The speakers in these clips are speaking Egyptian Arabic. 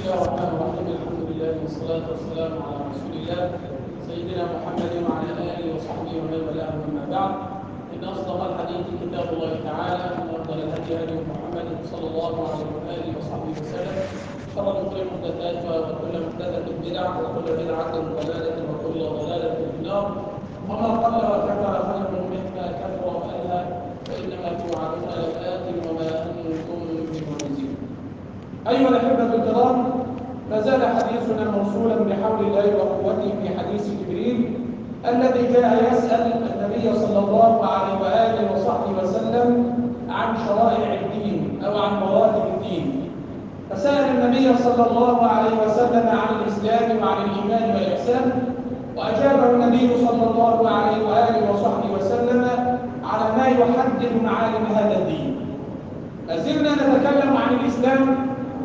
الله الرحمن الرحيم الحمد لله والصلاة والسلام على رسول الله سيدنا محمد وعلى آله وصحبه ومن والاه أما بعد إن أصدق الحديث كتاب الله تعالى وأفضل الهدي هدي محمد صلى الله عليه وآله وصحبه وسلم شر الأمور محدثاتها وكل محدثة بدعة وكل بدعة ضلالة وكل ضلالة في النار وما قل وكفى خير مما كثر وألهى وإنما توعدون لآت وما أنتم بمعجزين أيها الأحبة الكرام ما زال حديثنا موصولا بحول الله وقوته في حديث جبريل الذي جاء يسأل النبي صلى الله عليه وآله وصحبه وسلم عن شرائع الدين أو عن مراتب الدين فسأل النبي صلى الله عليه وسلم عن الإسلام وعن الإيمان والإحسان وأجابه النبي صلى الله عليه وآله وصحبه وسلم على ما يحدد معالم هذا الدين ما زلنا نتكلم عن الإسلام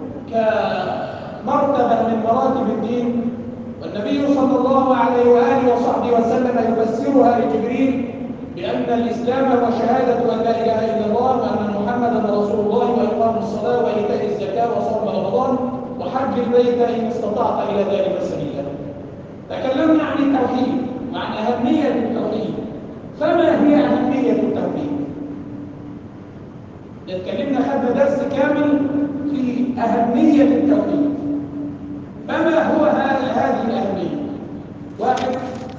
كمرتبة من مراتب الدين والنبي صلى الله عليه وآله وصحبه وسلم يفسرها لجبريل بأن الإسلام هو شهادة أن لا إله إلا الله وأن محمدا رسول الله وإقام الصلاة وإيتاء الزكاة وصوم رمضان وحج البيت إن استطعت إلى ذلك سبيلا تكلمنا عن التوحيد وعن أهمية التوحيد فما هي أهمية التوحيد؟ اتكلمنا خدنا درس كامل في أهمية التوحيد فما هو هذه الأهمية؟ واحد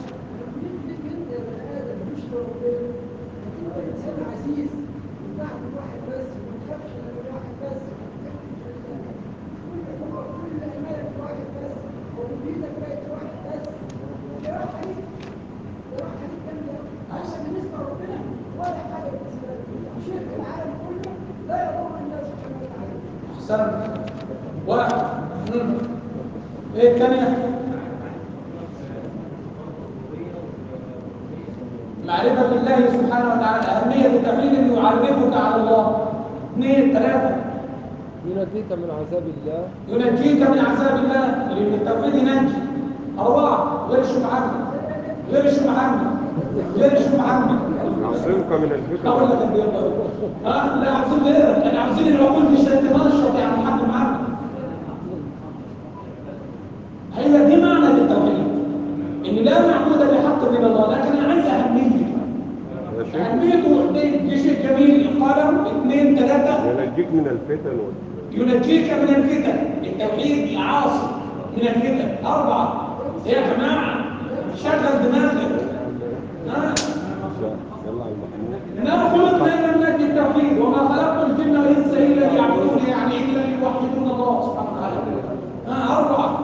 احسنت واحد مم. ايه الثانيه معرفة الله سبحانه وتعالى أهمية التوحيد أنه يعرفك على الله اثنين ثلاثة ينجيك من عذاب الله ينجيك من عذاب الله لأن التوحيد ينجي أربعة غير الشبهات غير الشبهات غير الشبهات يعصمك من الفتن أقول لك أنت يلا ها لا عاوزين غيرك أنا عاوزين العقول مش تنشط يعني محمد معانا هي دي معنى التوحيد ان لا معبود بحق من الله لكن انا عايز اهميته يا شيخ اهميته دي شيء جميل قلم اثنين ثلاثه ينجيك من الفتن وال- ينجيك من الفتن التوحيد يعاصم من الفتن اربعه يا جماعه شغل دماغك ها يلا على المحمود إنما خلقنا إلا من أجل التوحيد وما خلقت الجن والإنس إلا ليعبدون يعني إلا ليوحدون الله سبحانه وتعالى ها أربعة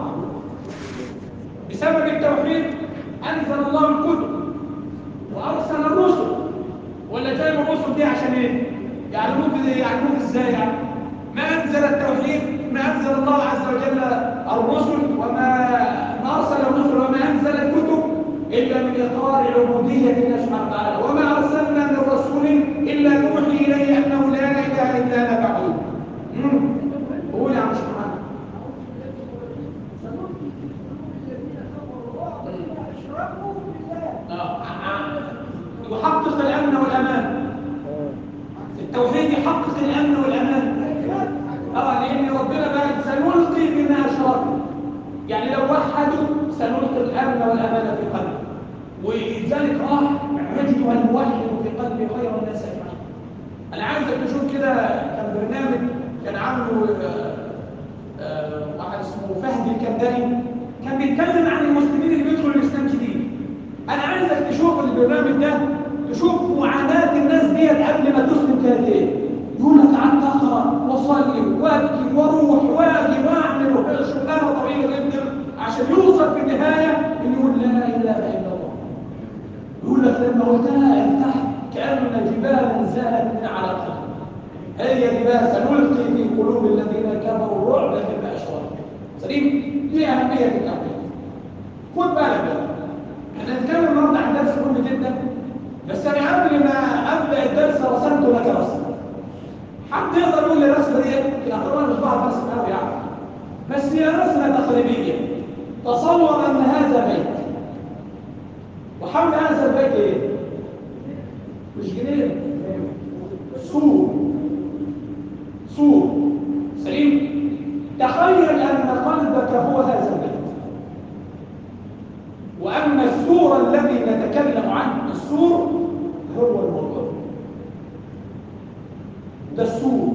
بسبب التوحيد أنزل الله الكتب وأرسل الرسل ولا جايب الرسل دي عشان إيه؟ يعلموك يعلموك إزاي يعني؟ ما أنزل التوحيد ما أنزل الله عز وجل الرسل وما ما أرسل الرسل وما أنزل الكتب إلا من إقرار عبودية الله سبحانه وتعالى وما أرسلنا من رسول إلا نوحي إليه أنه لا إله إلا أنا فاعبدون مم. قول يا عم سبحانه يحقق الأمن والأمان التوحيد يحقق الأمن والأمان اه لأن ربنا بقى سنلقي بما أشركوا يعني لو وحدوا سنلقي الأمن والأمان في قلبه ولذلك راح يجد الموحد في قلب خير الناس أجمعين أنا عايزك تشوف كده كان برنامج كان عامله آه، آه، واحد اسمه فهد الكندري كان بيتكلم عن المسلمين اللي بيدخلوا الإسلام جديد أنا عايزك تشوف البرنامج ده تشوف معاناة الناس ديت قبل ما تسلم كانت إيه يقول لك قعدت أقرأ وأصلي وأبكي وأروح وأجي وأعمل شغلانة طويلة جدا عشان يوصل في النهاية إنه يقول لا إله إلا الله يقول لك لما قلتها ارتحت كأن جبالا زالت من على القلب هي لباس نلقي في قلوب الذين كفروا الرعب مما أشركوا سليم دي أهمية التوحيد خد بالك بقى احنا هنتكلم النهارده عن درس مهم جدا بس انا قبل ما ابدا الدرس رسمت لك رسمه حد يقدر يقول لي الرسمه دي يا طبعا مش بعرف ارسم قوي يعني بس هي رسمه تقريبيه تصور ان هذا بيت وحول هذا البيت ايه مش جنينه سور سور سليم تخيل ان قلبك هو هذا البيت وأما السور الذي نتكلم عنه السور هو الموضوع ده السور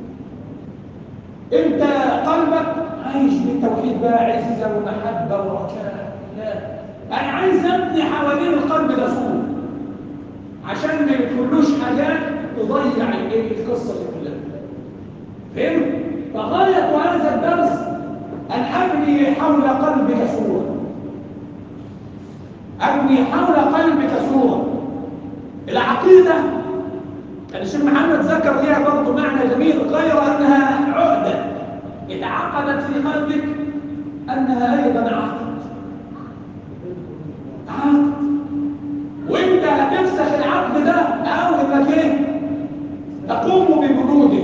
انت قلبك عايش بالتوحيد بقى عزة ومحبة ورجاء لا انا عايز ابني حوالين القلب ده سور عشان ما يدخلوش حاجات تضيع الايه القصه دي كلها فهمت فغايه هذا الدرس ان ابني حول قلبك سورا ابني حول قلبك سورا العقيده كان الشيخ محمد ذكر ليها برضه معنى جميل غير انها عقده اتعقدت في قلبك انها ايضا عقد عقد وانت هتفسخ العقد ده او انك ايه تقوم ببنوده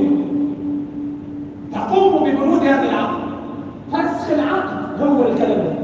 تقوم ببنود هذا العقد فسخ العقد هو الكلام ده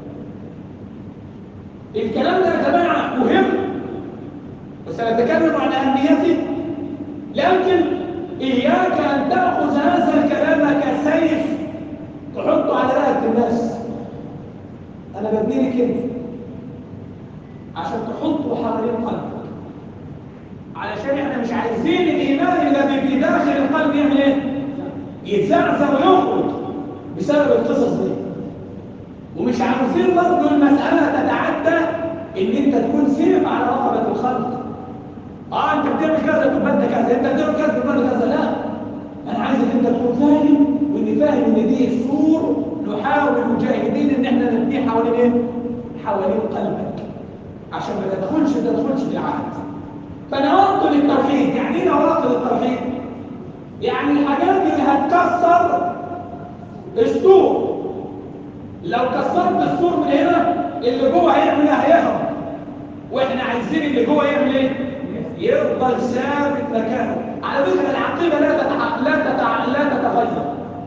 الكلام ده يا جماعه مهم وسنتكلم عن اهميته لكن اياك ان تاخذ هذا الكلام كسيف تحطه على رقبه الناس انا ببني لك انت عشان تحطه حوالين قلبك علشان احنا مش عايزين الايمان الذي في داخل القلب يعمل ايه يتزعزع ويخرج بسبب القصص دي ومش عاوزين برضه المساله تتعدى ان انت تكون سيف على رقبه الخلق اه انت بتعمل كذا تبقى انت كذا انت بتعمل كذا تبقى انت كذا لا انا عايزك انت تكون فاهم وان فاهم ان دي سور نحاول مجاهدين ان احنا نبنيه حوالين ايه حوالين قلبك عشان ما تدخلش تدخلش في العهد فنواقض التوحيد يعني ايه نواقض التوحيد يعني الحاجات اللي هتكسر السور لو كسرت السور من هنا اللي جوه هيعمل ايه هيهرب واحنا عايزين اللي جوه يعمل ايه يفضل ثابت مكانه على فكره العقيده لا تتع... لا تتع... لا تتغير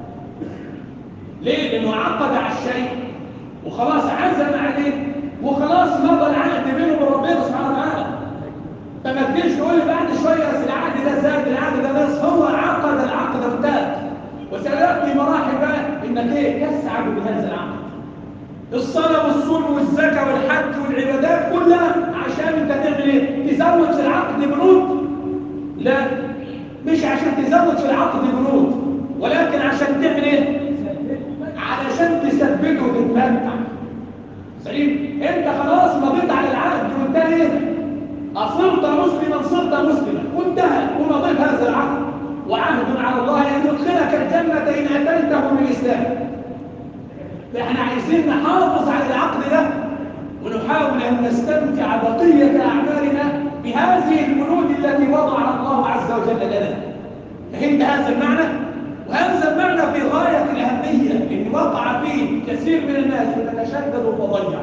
ليه لانه عقد على الشيء وخلاص عزم عليه وخلاص مضى العهد بينه وبين ربنا سبحانه وتعالى فما تجيش تقول لي بعد شويه بس العهد ده زاد العهد ده بس هو عقد العقد ارتاد وسياتي مراحل بقى انك ايه تسعد بهذا العقد الصلاه والصوم والزكاه والحج والعبادات كلها عشان انت تعمل ايه تزود في العقد بنود لا مش عشان تزود في العقد بنود ولكن عشان تعمل ايه علشان تثبته وتتمتع سليم انت خلاص مضيت على العهد وانتهى ايه اصرت مسلما صرت مسلما وانتهى ومضيت هذا العهد وعهد على الله ان يدخلك الجنه ان اتيته بالاسلام فاحنا عايزين نحافظ على العقد ده ونحاول ان نستمتع بقيه اعمالنا بهذه البنود التي وضعها الله عز وجل لنا فهمت هذا المعنى وهذا المعنى في غايه الاهميه ان وقع فيه كثير من الناس يتشدد ويضيع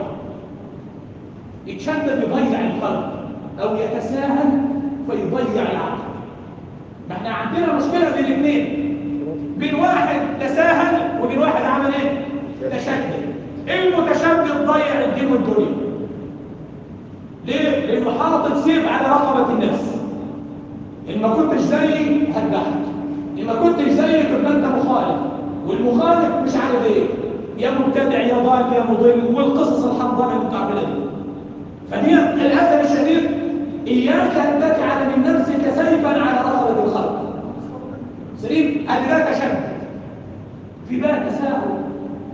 يتشدد يضيع القلب او يتساهل فيضيع العقل ما احنا عندنا مشكله بين الاثنين بين واحد تساهل وبين واحد عمل ايه تشدد المتشدد ضيع الدين والدنيا ليه لانه حاطط سيف على رقبه الناس ان ما كنتش زيي هتضحك ان ما كنتش زيي تبقى انت مخالف والمخالف مش عارف ايه يا مبتدع يا ضال يا مضل والقصص الحمضانه المتعبده دي فدي للاسف الشديد اياك ان تجعل من نفسك سيفا على رقبه الخلق سليم ادي لا تشدد في بقى تساهل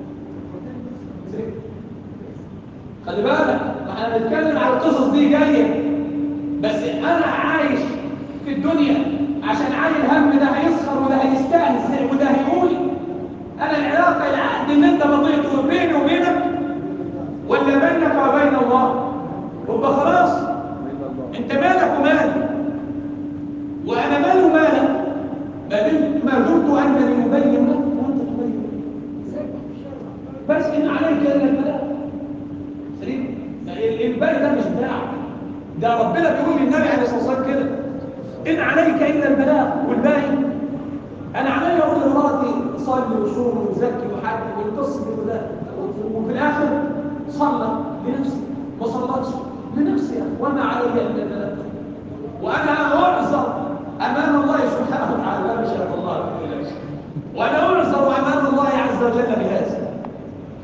خلي بالك ما احنا بنتكلم على القصص دي جايه بس انا عايش في الدنيا عشان عايل هم ده هيسخر وده هيستهزئ وده هيقول انا العلاقه العهد اللي انت مضيته بيني وبينك ولا بينك وبين الله يبقى خلاص انت مالك ومالي وانا مالي ومالك ما دمت ما دمت انني مبين لك وانت تبين بس ان عليك الا البلاغ سليم الباقي ده مش بتاعك ده ربنا بيقول للنبي عليه الصلاه والسلام كده ان عليك الا البلاغ والباقي انا علي اقول لمراتي صلي وصوم وزكي وحج والقصه دي كلها وفي الاخر صلى لنفسي ما صلتش لنفسي وما علي الا البلاغ وانا اعذر امام الله سبحانه وتعالى لا مش الله وانا اعذر امام الله عز وجل بهذا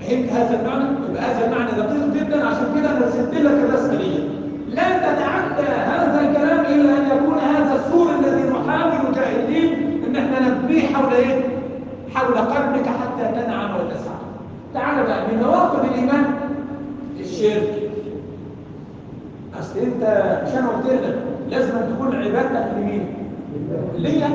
فهمت هذا المعنى؟ يبقى هذا المعنى دقيق جدا عشان كده انا رسمت لك الرسمه دي لا تتعدى هذا الكلام الا ان يكون هذا السور الذي نحاول جاهدين ان احنا نبنيه حول ايه؟ حول قلبك حتى تنعم وتسعد. تعال بقى من نواقض الايمان الشرك. اصل انت مش انا قلت لك لازم تكون عبادتك لمين؟ ليا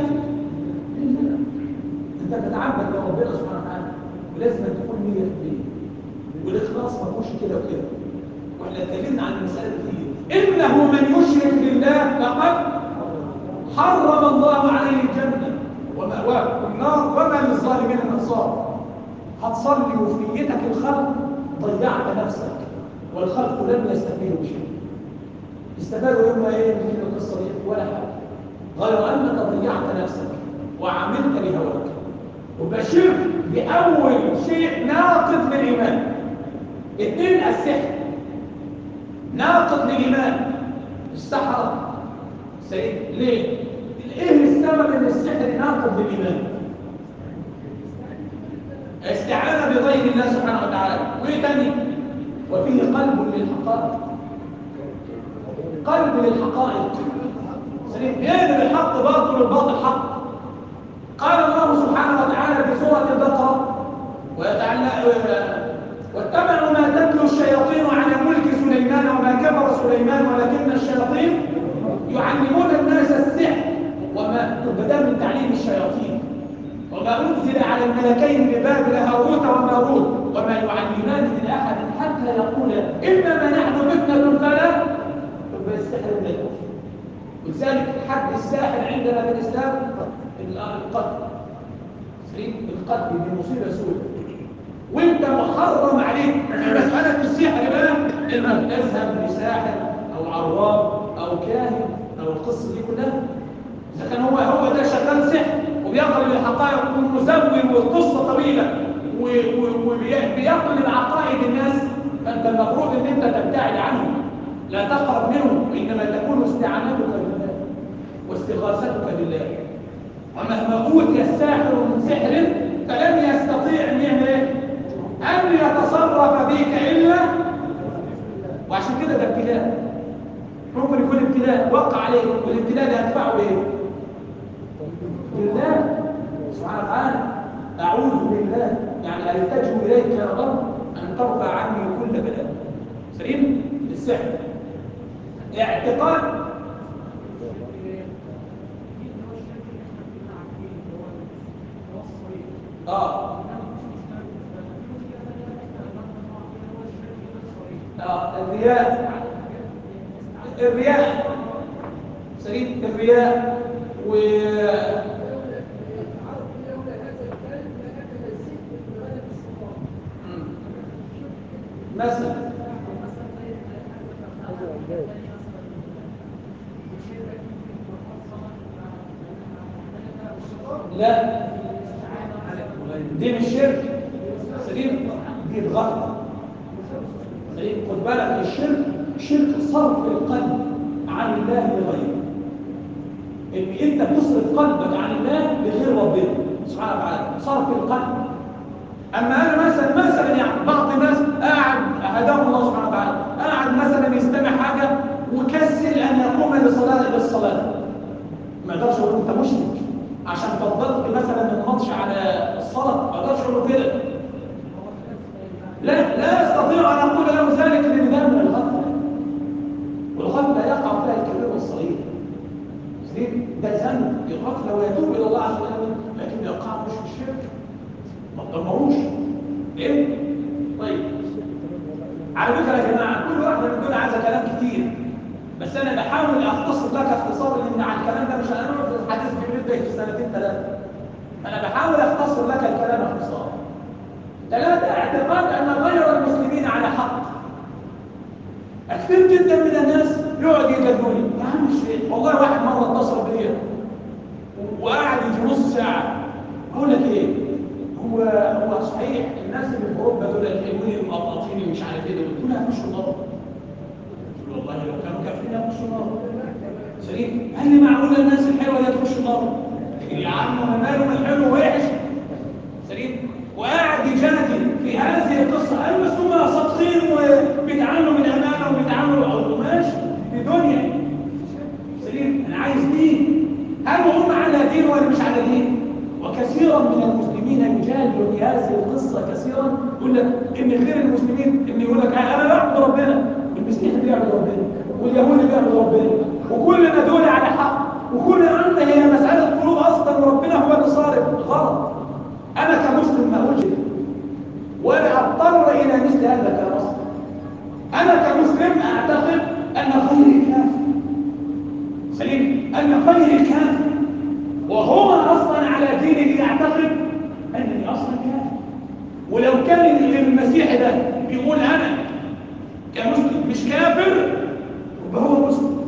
انت بتتعبد لربنا سبحانه وتعالى ولازم تكون نية ليه والاخلاص ما فيهوش كده وكده واحنا اتكلمنا عن المساله دي انه من يشرك بالله فقد حرم الله عليه الجنه ومأواه النار وما للظالمين من انصار هتصلي وفي نيتك الخلق ضيعت نفسك والخلق لم يستفيدوا بشيء استفادوا يوم ايه من القصه دي ولا حاجه غير انك ضيعت نفسك وعملت لهواك وبشر بأول شيء ناقض للإيمان اثنين السحر ناقض للإيمان السحرة سيد ليه؟ ايه السبب ان السحر ناقض للإيمان؟ استعانة بغير الله سبحانه وتعالى وايه تاني؟ وفيه قلب للحقائق قلب للحقائق سليم ايه الحق باطل والباطل حق قال الله سبحانه وتعالى في سورة البقرة واتبعوا ما تتلو الشياطين على ملك سليمان وما كفر سليمان ولكن الشياطين يعلمون الناس السحر وما بدأ من تعليم الشياطين وما أنزل على الملكين ببابل هاروت وماروت وما يعلمان من أحد حتى يقولا إنما نحن فتنة فلا يبقى السحر من الكفر ولذلك حد الساحر عندنا في الإسلام القتل سليم القتل دي مصيبه سوداء وانت محرم عليك في مساله السحر بقى انك تذهب لساحر او عراب او كاهن او القصه دي كلها اذا كان هو هو ده شغال سحر وبيقلب الحقائق ومزور والقصه طويله وبيقلب عقائد الناس فانت المفروض ان انت تبتعد عنه لا تقرب منه انما تكون استعانتك بالله واستغاثتك بالله ومهما اوتي الساحر من سحر فلن يستطيع ان يعمل ايه؟ ان يتصرف بك الا وعشان كده ده ابتلاء ممكن يكون ابتلاء وقع عليه والابتلاء ده يدفعه بايه؟ بالله سبحانه وتعالى اعوذ بالله يعني التجئ اليك يا رب ان ترفع عني كل بلاء سليم السحر اعتقاد اه اه الرياء الرياء سليم الرياء و مثلا لا دي مش شرك سليم دي الغلط سليم خد بالك الشرك شرك صرف القلب عن الله لغيره ان انت تصرف قلبك عن الله لغير ربنا سبحانه وتعالى صرف القلب اما انا مثلا مثلا يعني بعض الناس قاعد هداه الله سبحانه وتعالى قاعد مثلا يستمع حاجه وكسل ان يقوم لصلاه للصلاه ما اقدرش اقول انت مشرك عشان فضلت مثلا الماتش على الصلاه ما اقدرش اقول كده لا لا استطيع ان اقول له ذلك لان ده من الغفله والغفله يقع فيها الكبير والصغير ده ذنب الغفله ويتوب الى الله عز وجل لكن يقع مش في الشرك ما تدمروش ايه طيب على فكره يا جماعه كل واحده من دول عايزه كلام كتير بس انا بحاول اختصر لك اختصار لان على الكلام ده مش هنقعد في الحديث جبريل ده في سنتين ثلاثه انا بحاول اختصر لك الكلام اختصار ثلاثه اعتقاد ان غير المسلمين على حق كثير جدا من الناس يقعد يجادلوني يا عم الشيخ والله واحد مره اتصل بيا وقعد يجي نص ساعه اقول لك ايه هو هو صحيح الناس اللي في اوروبا دول الحلوين المقاطعين اللي مش عارف ايه دول دول هيخشوا النار قلت له والله لو كانوا كافرين هيخشوا النار سليم قال لي معقول الناس الحلوه دي هتخش النار يا عم انا مالهم الحلو وحش سليم وقاعد يجادل في في هذه القصة قالوا بس هم صادقين وبيتعاملوا بالأمانة وبيتعاملوا أو ماشي في دنيا سليم أنا عايز دين هل هم على دين ولا مش على دين؟ وكثيرا من المسلمين يجادلوا في هذه القصة كثيرا يقول لك إن غير المسلمين إن يقول لك أنا بعبد ربنا المسيح بيعبد ربنا واليهود بيعبد ربنا وكلنا دول على حق وكل عنا هي مسألة قلوب أصلا وربنا هو اللي صارف غلط أنا كمسلم ما أقولش كده ولا أضطر إلى مثل هذا كمسلم أنا كمسلم أعتقد أن خيري كافر سليم أن خيري كافر وهو أصلا على دينه يعتقد أنني أصلا كافر ولو كان المسيح ده بيقول أنا كمسلم مش كافر يبقى هو مسلم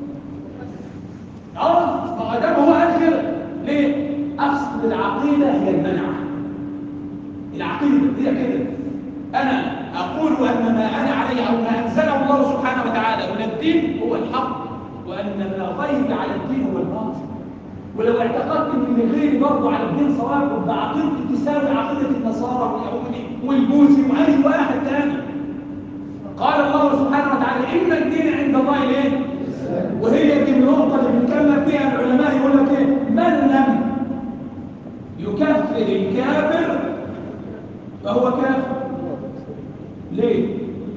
اه ما دام هو قال كده ليه؟ اقصد العقيده هي المنع العقيده هي كده انا اقول ان ما انا عليه او ما انزله الله سبحانه وتعالى من الدين هو الحق وان ما غيري على الدين هو الباطل ولو اعتقدت ان غيري برضه على الدين صواب يبقى عقيدتي تساوي عقيده النصارى واليهودي والبوذي واي واحد تاني قال الله سبحانه وتعالى ان الدين عند الله الايه؟ وهي دي النقطة اللي بنتكلم فيها العلماء يقول لك ايه؟ من لم يكفر الكافر فهو كافر. ليه؟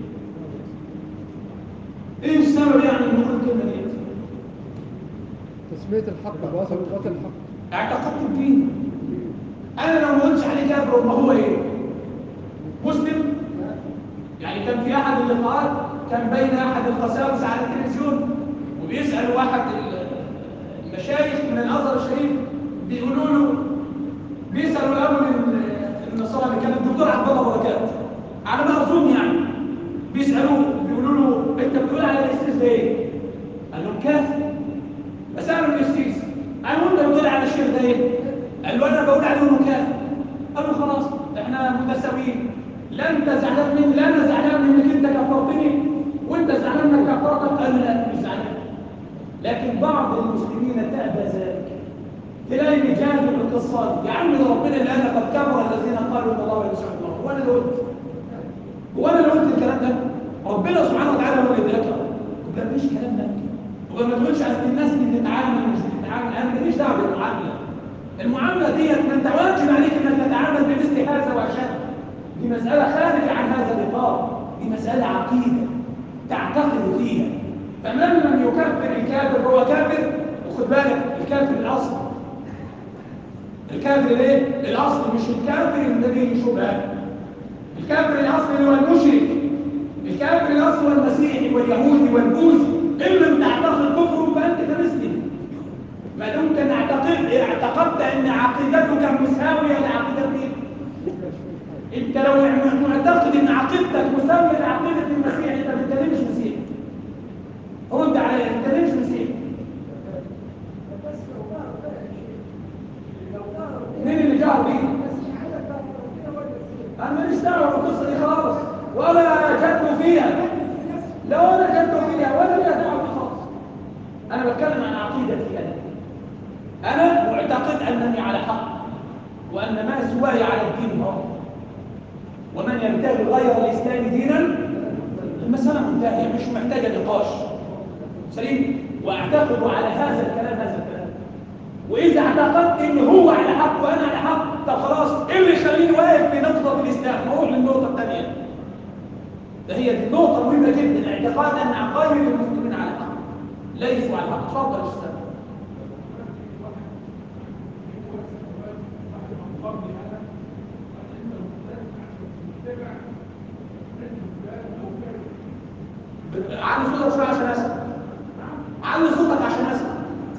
ايه السبب يعني ان نقول الكلمة دي؟ تسمية الحق باطل وباطل الحق اعتقدت الدين. انا لو ما قلتش عليه كافر ما هو ايه؟ مسلم؟ يعني كان في احد اللقاءات كان بين احد القساوسه على التلفزيون وبيسأل واحد المشايخ من الأزهر الشريف بيقولوا له بيسألوا الأول النصارى اللي كان الدكتور عبد الله بركات على ما أظن يعني بيسألوه بيقولوا له أنت بتقول على الإسيس ده إيه؟ قال لهم كافر فسألوا الإسيس قالوا أنت بتقول على الشيخ ده إيه؟ قال له أنا بقول عليه إنه كافر قالوا خلاص إحنا متساويين لا أنت زعلان مني لا أنا زعلان منك أنت كفرتني وأنت زعلان إنك كفرتك قال لا مش زعلان لكن بعض المسلمين تأبى ذلك تلاقي بيجادل القصات يا عم ده ربنا اللي قال قد كفر الذين قالوا ان الله يمسح الله هو انا اللي قلت هو انا اللي قلت الكلام ده ربنا سبحانه وتعالى هو اللي ذكر ما مفيش كلام ده هو ما تقولش على الناس اللي بتتعامل مش بتتعامل انا ماليش دعوه بالمعامله المعامله ديت ما انت واجب عليك انك تتعامل بمثل هذا وعشان دي مساله خارجه عن هذا الاطار دي مساله عقيده تعتقد فيها فمن لم يكفر الكافر هو كافر وخد بالك الكافر الاصل الكافر الايه الاصل مش الكافر الذي شبهه الكافر الاصل اللي هو المشرك الكافر الاصل هو المسيحي واليهودي والبوذي ان لم تعتقد كفره فانت كمسلم ما دمت ان اعتقد اعتقدت ان عقيدتك مساويه لعقيده مين انت لو معتقد ان عقيدتك مساويه لعقيده المسيح انت ما بتكلمش مسيحي رد عليا انت ليه مش مسيحي مين اللي جاهر بيه انا ماليش دعوه بالقصه دي خالص ولا جدوا فيها لا ولا جدوا فيها ولا ليها دعوه بيه خالص انا بتكلم عن عقيدتي انا انا معتقد انني على حق وان ما سواي على الدين هو ومن يبتغي غير الاسلام دينا المساله منتهيه مش محتاجه نقاش سليم واعتقد على هذا الكلام هذا الكلام واذا اعتقدت ان هو على حق وانا على حق طب خلاص ايه اللي يخليني واقف في نقطه الاسلام نروح للنقطه الثانيه ده هي دي نقطه مهمه جدا اعتقاد ان عقائد المسلمين على حق ليسوا على حق اتفضل يا استاذ علي صوتك شويه عشان اسمع علي صوتك عشان اسمع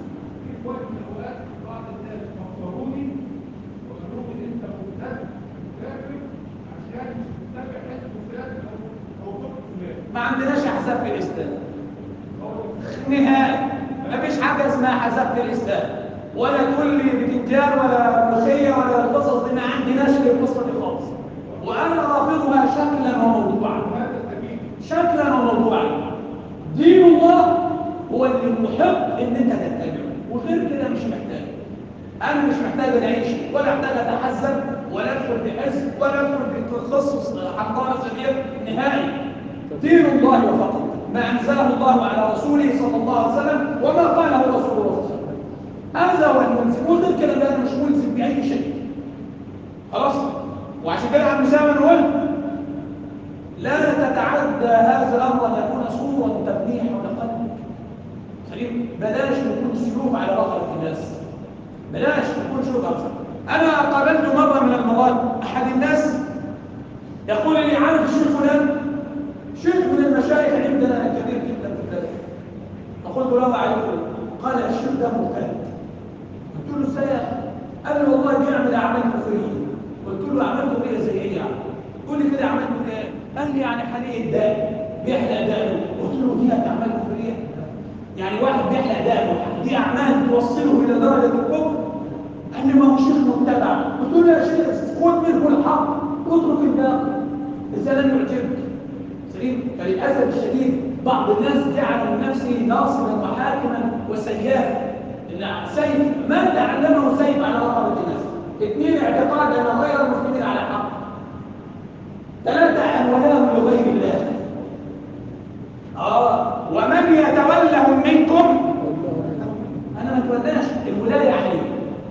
ما عندناش احزاب في الاسلام نهائي ما فيش حاجه اسمها احزاب في الاسلام ولا تقول لي بتنجان ولا ملوخيه ولا القصص دي ما عندناش في القصه دي خالص وانا رافضها شكلا وموضوعا شكلا وموضوعا دين الله هو اللي محب ان انت تتبعه وغير كده مش محتاج انا مش محتاج اعيش ولا محتاج اتحزب ولا ادخل في حزب ولا ندخل في تخصص حنطره سبيل نهائي دين الله وفقط ما انزله الله على رسوله صلى الله عليه وسلم وما قاله رسول الله صلى الله عليه وسلم هذا هو الملزم وغير كده ده أنا مش ملزم باي شيء خلاص وعشان كده عم اسامه نقول لا تتعدى هذا الامر ان يكون صورا تبنيه حول قلبك سليم بلاش نكون سلوك على بقره الناس بلاش نكون سلوك اكثر انا قابلت مره من المرات احد الناس يقول لي عارف الشيخ فلان شيخ من المشايخ عندنا كبير جدا في البلد فقلت له عليكم قال الشيخ ده مبتدئ قلت له ازاي يا اخي قال لي والله بيعمل اعمال كفريه قلت له اعمال كفريه زي ايه يعني قول لي كده اعمال كفريه قال لي يعني حليق الدم بيحلق دقنه قلت له دي اعمال كفريه يعني واحد بيحلق دقنه دي اعمال توصله الى درجه الكفر قال لي ما هو شيخ متبع قلت له يا شيخ خد منه الحق اترك الباقي اذا لم يعجبك سليم فللاسف الشديد بعض الناس جعل من نفسه ناصرا وحاكما وسيافا ان سيف ما تعلمه سيف على رقبه الناس اثنين اعتقاد ان غير المسلمين على حق ثلاثه الولاء لغير الله اه ومن يتولهم منكم انا ما اتولاش الولايه عليه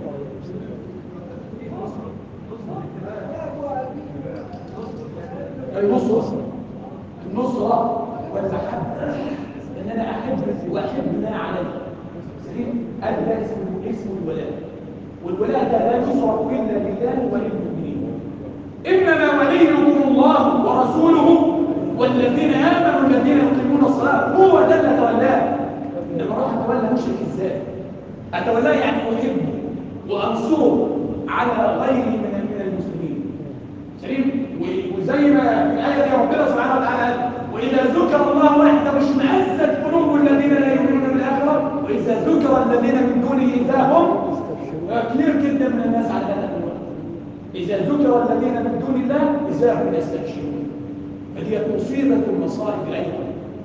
النصرة النصرة والمحبة ان انا احب واحب ما علي سليم هذا ده اسمه اسمه الولاء والولاء ده لا يصرف الا لله وللمؤمنين انما وليكم الله ورسوله والذين امنوا الذين يقيمون الصلاه هو ده اللي تولاه انما راح اتولى مشرك ازاي اتولاه يعني احبه وانصره على غيري من من المسلمين سليم وزي ما في الآية دي ربنا سبحانه وتعالى قال وإذا ذكر الله وحده مش مأزت قلوب الذين لا يؤمنون بالآخرة وإذا ذكر الذين من دونه إذا هم كثير جدا من الناس على هذا الوقت إذا ذكر الذين من دون الله إذا هم يستبشرون فهي مصيبة المصائب أيضا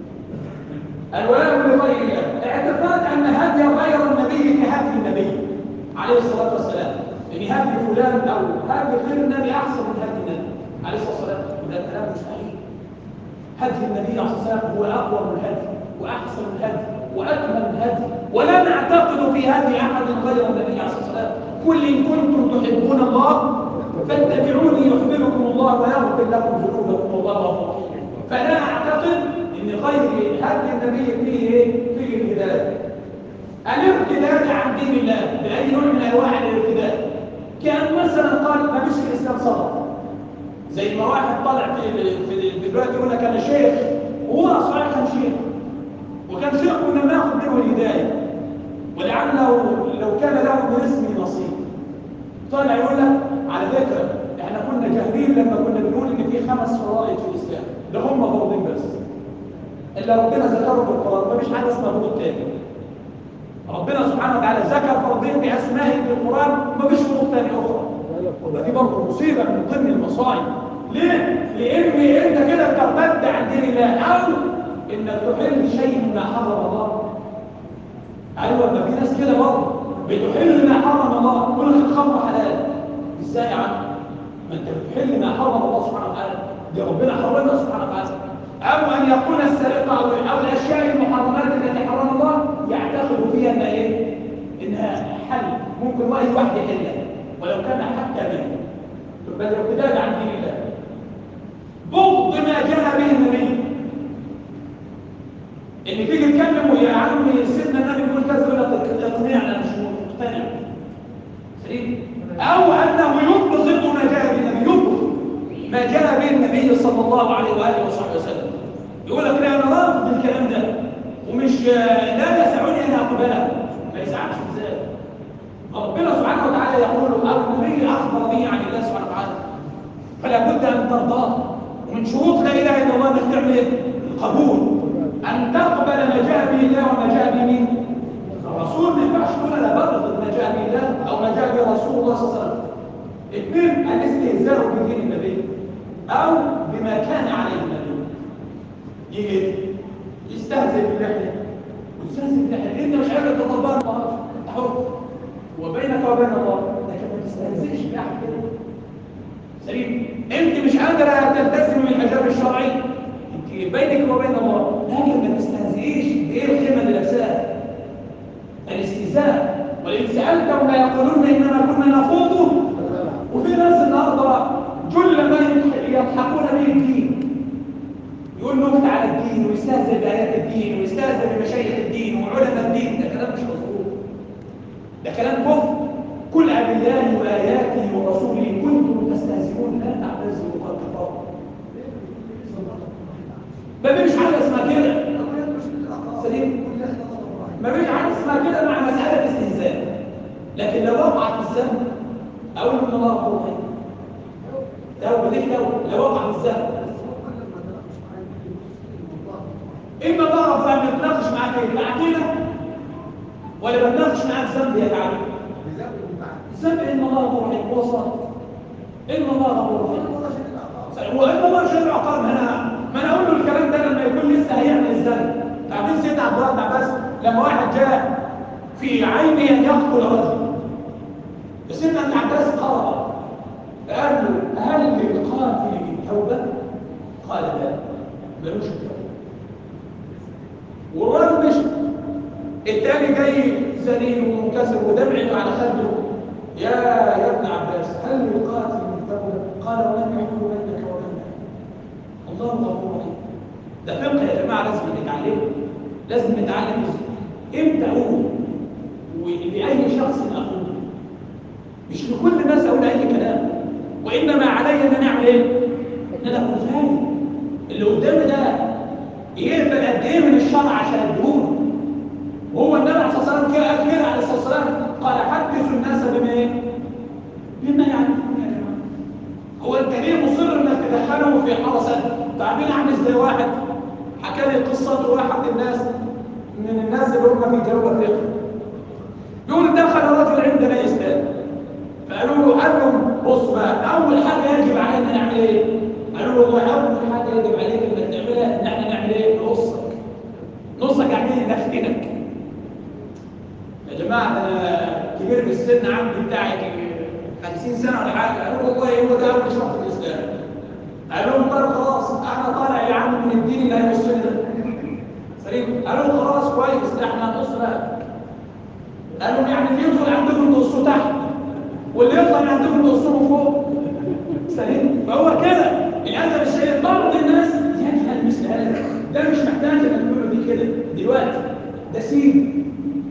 الولاء لغير الله اعتقاد أن هدي غير النبي كهدي النبي عليه الصلاة والسلام ان هدي فلان او هدي غير النبي احسن من هدي النبي عليه الصلاه والسلام وده كلام مستحيل هدي النبي عليه الصلاه والسلام هو اقوى من الهدي واحسن من الهدي واكمل من الهدي ولا نعتقد في هدي احد غير النبي عليه الصلاه والسلام قل ان كنتم تحبون الله فاتبعوني يحببكم الله ويغفر لكم ذنوبكم والله غفور رحيم فلا اعتقد ان غير هدي النبي فيه ايه؟ فيه الهدايه الارتداد عن دين الله باي نوع من انواع الارتداد كان مثلا قال ما فيش في الاسلام صلاه زي ما واحد طالع في في دلوقتي يقول لك انا شيخ وهو صحيح كان شيخ وكان شيخ كنا بناخد منه الهدايه ولعله لو كان له باسمه نصيب طالع يقول لك على فكره احنا كنا جاهلين لما كنا بنقول ان في خمس فرائض في الاسلام ده هم فرضين بس الا ربنا ذكرهم في القران مفيش حاجه اسمها فرض تاني ربنا سبحانه وتعالى ذكر فرضين باسمائه في القران مفيش فروض ثانيه اخرى ودي برضه مصيبه من ضمن المصائب ليه؟ لان انت كده بترتد عن دين الله او انك تحل شيء مما حرم الله ايوه ما في ناس كده برضه بتحل ما حرم الله تقول لك الخمر حلال ازاي يا عم؟ ما انت بتحل ما حرم الله سبحانه وتعالى دي ربنا حرمها سبحانه وتعالى او ان يكون السرقه او او الاشياء المحرمات التي حرم الله يعتقد فيها انها ايه؟ انها حل ممكن راي واحد يحلها ولو كان حتى منه بل الارتداد عن دين الله بغض ما جاء به النبي ان تيجي تكلمه يا عمي سيدنا النبي يقول كذا يقول لك اقنعنا مش مقتنع سليم او انه يبغض ما جاء به النبي يبغض ما جاء به النبي صلى الله عليه واله وصحبه وسلم يقول لك لا انا رافض الكلام ده ومش لا يسعني ان اقبله ما يسعكش ازاي ربنا سبحانه وتعالى يقول او النبي اخبر به عن الله سبحانه وتعالى فلا بد ان ترضاه ومن شروط لا اله الا الله انك تعمل ايه؟ القبول ان تقبل ما جاء به الله وما جاء به مين؟ الرسول ما ينفعش تقول انا برفض ما جاء به الله او ما جاء به رسول الله صلى الله عليه وسلم اثنين الاستهزاء بدين النبي او بما كان عليه النبي يجي يستهزئ باللحيه ويستهزئ باللحيه انت مش عارف تطبقها الله انت حر وبينك وبين الله لكن ما تستهزئش باحد كده سليم انت مش قادره تلتزم بالحجاب الشرعي انت بينك وبين الله لكن ما تستهزئيش بايه الخيمه اللي لابساها الاستهزاء وإن سألتهم ليقولون إنما كنا نخوض وفي ناس النهارده جل ما يضحكون به الدين يقول نكت على الدين ويستهزئ بآيات الدين ويستهزئ بمشايخ الدين وعلماء الدين ده كلام مش مظبوط ده كلام كفر كل بالله وآياته ورسوله كنتم تستهزئون لا تعتزلوا قد كفروا ما فيش حاجه اسمها كده سليم ما فيش حاجه اسمها كده مع مساله استهزاء لكن لو وقعت الذنب اقول ان الله غفور رحيم توبه دي توبه لو وقع الذنب اما بعرف ان نتناقش معاك في العقيده ولا بتناقش معاك ذنب يا تعالى ذنب ان الله غفور رحيم هو صادق ان الله غفور رحيم وان الله شر عقاب ما انا ما انا اقول له الكلام ده لما يكون لسه هيعمل الذنب تعرفين سيدنا عبد الله بن عباس لما واحد جاء في عينه ان يقتل رجل سيدنا ابن عباس قرأ قال له هل للقاتل من توبه؟ قال لا ملوش توبه والراجل مشي التاني جاي زنين ومنكسر ودمعه على خده يا يا ابن عباس هل للقاتل من توبه؟ قال ولم يحكم بينك وبينه الله غفور رحيم ده فقه يا جماعه لازم نتعلمه لازم نتعلم امتى اقول ولاي شخص اقول مش لكل الناس اقول اي كلام وانما علي ان انا اعمل ايه ان انا اكون فاهم اللي قدامي ده يقبل قد ايه من الشرع عشان اديهوله وهو النبي عليه الصلاه والسلام كده قال كده عليه الصلاه والسلام قال حدثوا الناس بما ايه بما يعرفون يا جماعه هو انت ليه مصر انك تدخله في حرسه تعمل عامل زي واحد حكى لي قصه واحد الناس من الناس اللي هم في جنوب افريقيا يقول دخل رجل عندنا يستاذ فقالوا له قال لهم بص بقى اول حاجه يجب علينا نعمل ايه؟ قالوا له والله اول حاجه يجب عليك انك تعملها ان احنا نعمل ايه؟ نقصك نقصك يعني ايه؟ نختنك يا جماعه ده انا كبير في السن عندي بتاعي 50 سنه ولا حاجه قالوا والله هو ده اول شرط الاسلام قال لهم طيب خلاص انا طالع يا عم من الدين اللي هيوصلني ده سليم قالوا له خلاص كويس ده احنا هنقص بقى قالوا يعني اللي يدخل عندكم تقصوا تحت واللي يطلع من عندكم تقصوه فوق سليم فهو كده للاسف الشديد بعض الناس يجهل مثل هذا ده مش محتاج انك تقول له دي كده دلوقتي ده سين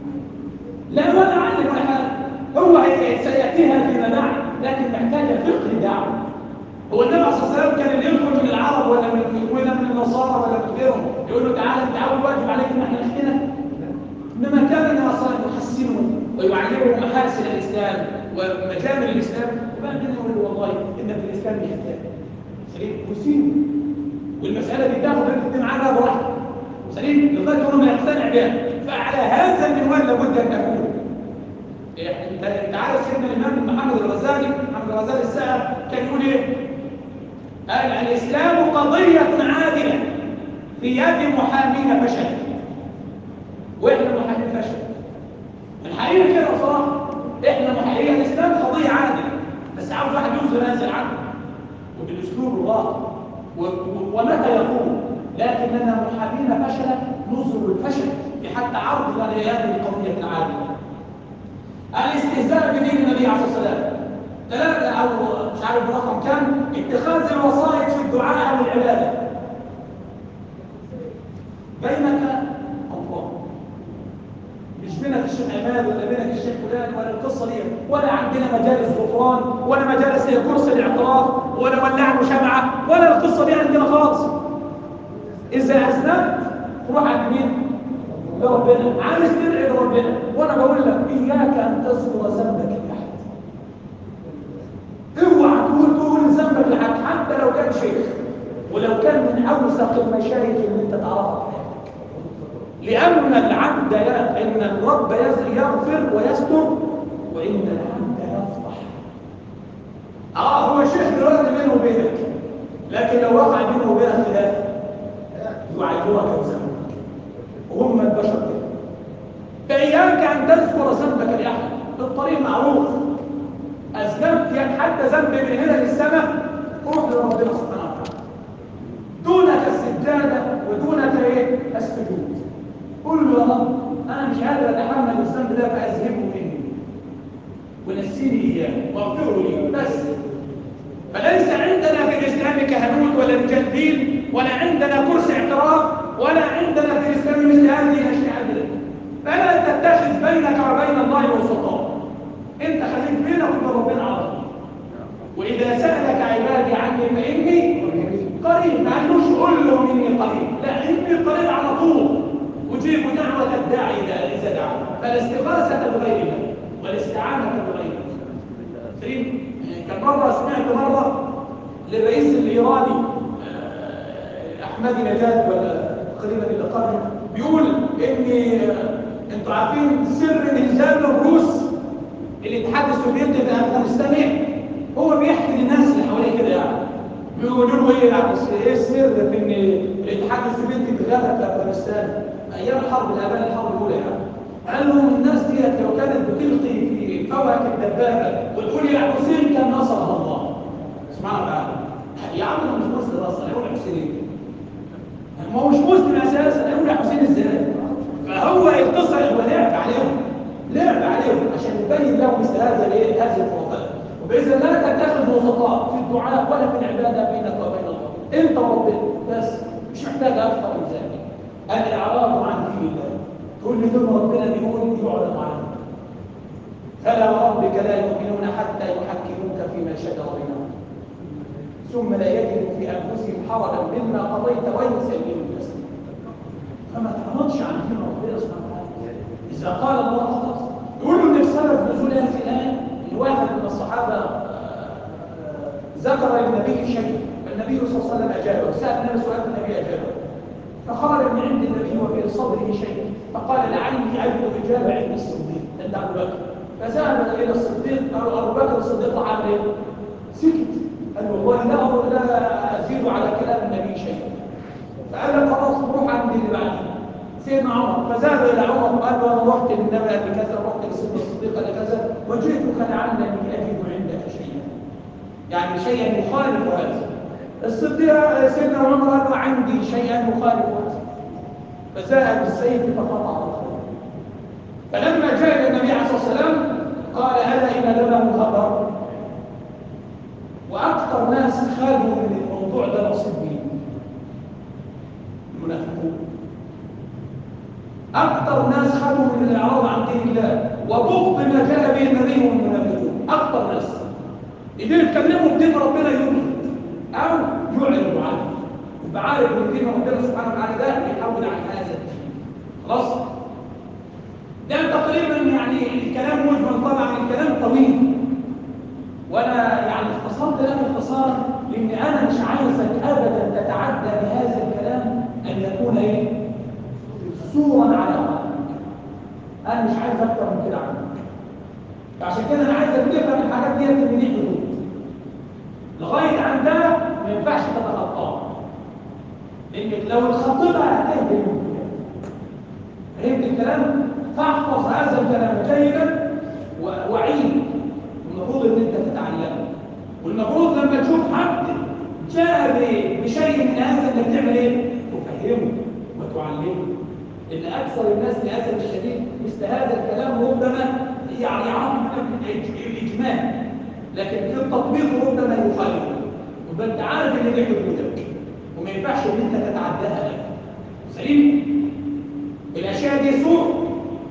لا ولا علم ولا حاجه هو سياتيها فيما بعد لكن محتاجه فقه دعوه هو النبي عليه الصلاه والسلام كان اللي يدخل من العرب ولا من ولا من النصارى ولا من غيرهم يقول له تعالى انت اول واجب عليك ان احنا نختنك انما كان النبي صلى الله عليه وسلم يحسنهم ويعلمهم محاسن الاسلام ومكامن الاسلام وبعدين يقول له والله ان في الاسلام اختلاف سليم وسين والمساله دي تاخد انت معانا براحتك سليم لغايه انه ما يقتنع بها فعلى هذا المنوال لابد ان تكون انت انت عارف سيدنا الامام محمد الغزالي محمد الغزالي السائر كان يقول ايه؟ قال الاسلام قضيه عادله في يد محامين فشل واحنا محامين فشل الحقيقه كده بصراحه احنا محامين الاسلام قضيه عادله بس عاوز واحد ينزل هذا العدل وبالاسلوب الواقع ومتى يقول لكننا محامين فشلا نظر الفشل في حتى عرض هذه القضيه العادله الاستهزاء بدين النبي عليه الصلاه والسلام ثلاثة أو مش عارف رقم كم اتخاذ الوسائط في الدعاء أو العبادة بينك الله مش بينك الشيخ عماد ولا بينك الشيخ فلان ولا القصة دي ولا عندنا مجالس غفران ولا مجالس كرسي الاعتراف ولا ولعنا شمعة ولا القصة دي عندنا خالص إذا أذنبت روح عند مين؟ لربنا عايز تدعي لربنا وانا بقول لك اياك ان تذكر ذنبك لاحد اوعى تقول تقول ذنبك لحد حتى لو كان شيخ ولو كان من اوثق المشايخ اللي انت تعرفها في حياتك لان العبد لا ان الرب يغفر ويستر وان العبد يفضح اه هو الشيخ دلوقتي بينه وبينك لكن لو وقع بينه وبينك خلاف يعيرك بذنبك وهم البشر كده فإياك أن تذكر ذنبك لأحد الطريق معروف واذنبت يعني حتى ذنب من هنا للسماء روح لربنا سبحانه وتعالى دونك السجاده ودونك ايه السجود قل له يا رب انا مش قادر اتحمل الذنب ده فاذهبه مني ونسيني اياه واغفره لي بس فليس عندنا في الاسلام كهنوت ولا رجال دين ولا عندنا كرسي اعتراف ولا عندنا في الاسلام مثل هذه الاشياء ابدا فلا تتخذ بينك وبين الله وسطاء انت خليك بينك وبين ربنا على طول واذا سالك عبادي عني فاني قريب ما قالوش قول له اني قريب لا اني قريب على طول اجيب دعوه الداعي اذا دعا فالاستغاثه بغير الله والاستعانه بغير الله سليم كان مرة سمعت مرة للرئيس الإيراني أحمدي نجاد ولا تقريبا اللي قبله بيقول إن أنتوا عارفين سر إنزال الروس الاتحاد السوفيتي في أفغانستان هو بيحكي للناس اللي حواليه كده يعني بيقولوا له إيه يعني إيه السر في إن الاتحاد السوفيتي اتغلب في أفغانستان أيام الحرب الآبان الحرب الأولى يعني قال لهم الناس ديت لو كانت بتلقي في فواكه الدبابه وتقول يا حسين كان نصرها الله سبحان الله يا عم انا مش مسلم اصلا يقول حسين ما هو مش مسلم اساسا يقول يا حسين ازاي فهو اتصل هو لعب عليهم لعب عليهم عشان يبين لهم مثل هذا الايه هذه الفروقات وباذن الله لا تتخذ وسطاء في الدعاء ولا في العباده بينك وبين الله انت وربنا بس مش محتاج اكثر من ذلك الاعراض عن دين الله تقول لي دول ربنا بيقول يعرض عنه فلا وربك لا يؤمنون حتى يحكموك فيما شجر بينهم ثم لا يجدوا في انفسهم حرجا مما قضيت ويسلموا تسليما فما تعرضش عن دين ربنا سبحانه وتعالى اذا قال الله خلاص يقول له ان سبب نزول هذه الايه ان واحد من الصحابه ذكر للنبي شيء فالنبي صلى الله عليه وسلم اجابه سال النبي سؤال النبي اجابه فخرج من عند النبي وفي صدره شيء فقال لعلي اجد اجابه عند الصديق عند ابو بكر فذهب الى الصديق قال ابو بكر الصديق عمل ايه؟ سكت قال والله لا لا ازيد على كلام النبي شيئا فقال له خلاص روح عند اللي بعدي سيدنا عمر فذهب الى عمر وقال له انا رحت للنبي قبل كذا رحت لسيدنا الصديق قال كذا وجئتك لعلني اجد عندك شيئا يعني شيئا يخالف هذا الصديق سيدنا عمر قال له عندي شيئا مخالف هذا فجاء بالسيف فقطع الخير فلما جاء الى النبي عليه الصلاه والسلام قال الا ان له خبر واكثر ناس خالوا من الموضوع ده نصيب مين المنافقون اكثر ناس خالوا من الاعراض عن دين الله وبغض ما جاء به النبي والمنافقون اكثر ناس اذا يتكلموا بدين ربنا يمكن او يعلن عنه يبقى عارف ان دين ربنا سبحانه وتعالى ده بيحول عن هذا الدين خلاص ده تقريبا يعني الكلام مجمل طبعا الكلام طويل وانا يعني اختصرت لك اختصار لان انا مش عايزك ابدا تتعدى بهذا الكلام ان يكون ايه صورا على قلبك انا مش عايز اكتر من كده عنك فعشان كده انا عايزك تفهم الحاجات ديت ان دي حدود لغايه عندها ما ينفعش تتخطاها لانك لو اتخطيتها هتهدم فهمت الكلام فاحفظ هذا الكلام جيدا وعيد المفروض ان انت تتعلمه والمفروض لما تشوف حد جاء بشيء من هذا انك تعمل ايه؟ تفهمه وتعلمه ان اكثر الناس للاسف الشديد مثل هذا الكلام ربما يعني عظم الاجمال لكن في التطبيق ربما يخالفه يبقى انت عارف ان دي حدودك وما ينفعش ان انت تتعداها لك سليم الاشياء دي سوء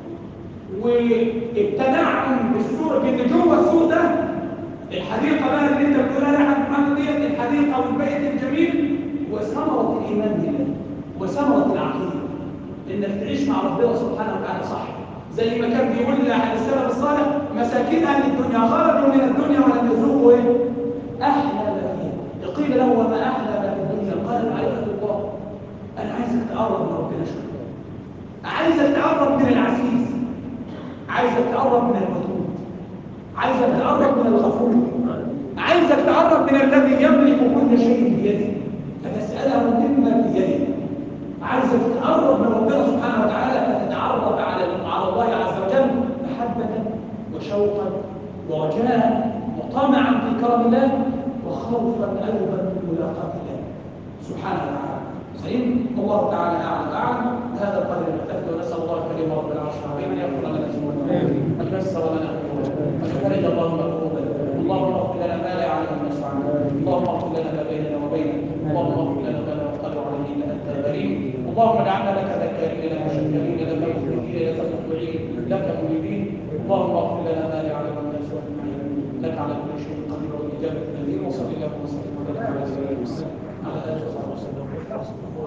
والتنعم بالسوء بان جوه السوء ده الحديقه بقى اللي انت بتقولها يا حاج محمد ديت الحديقه والبيت الجميل وثمره الايمان بالله وثمره العقيده انك تعيش مع ربنا سبحانه وتعالى صح زي ما كان بيقول عن السلف الصالح مساكين اهل الدنيا خرجوا من الدنيا ولم يذوقوا ايه؟ احلى ما فيها قيل له وما احلى ما في الدنيا قال معرفه الله انا عايزك تقرب من ربنا شويه عايزك تقرب من العزيز عايزك تقرب من الودود عايزك تقرب من الغفور عايزك تقرب من الذي يملك كل شيء بيده فتساله مما بيده عايزك تقرب من ربنا سبحانه وتعالى فتتعرف على على الله عز وجل محبه وشوقا ورجاء طمعا في كرم الله وخوفا أيضا من ملاقاة الله سبحانه وتعالى سيد الله تعالى أعلم أعلم هذا القدر نكتفي ونسأل الله الكريم رب العرش العظيم أن يغفر لنا ذنوبنا أن ييسر لنا أمورنا أن يفرج اللهم كروبنا اللهم اغفر لنا ما لا يعلم الناس عنا اللهم اغفر لنا ما بيننا وبينك اللهم اغفر لنا ما لا نقدر عليه إلا أنت الكريم اللهم اجعلنا لك ذكارين لك شكرين لك مخبتين لك مطيعين لك منيبين اللهم اغفر لنا ما لا يعلم الناس أجمعين لك على كل شيء قدير والإجابة النذير وصلى الله وسلم وبارك على سيدنا محمد على آله وصحبه وسلم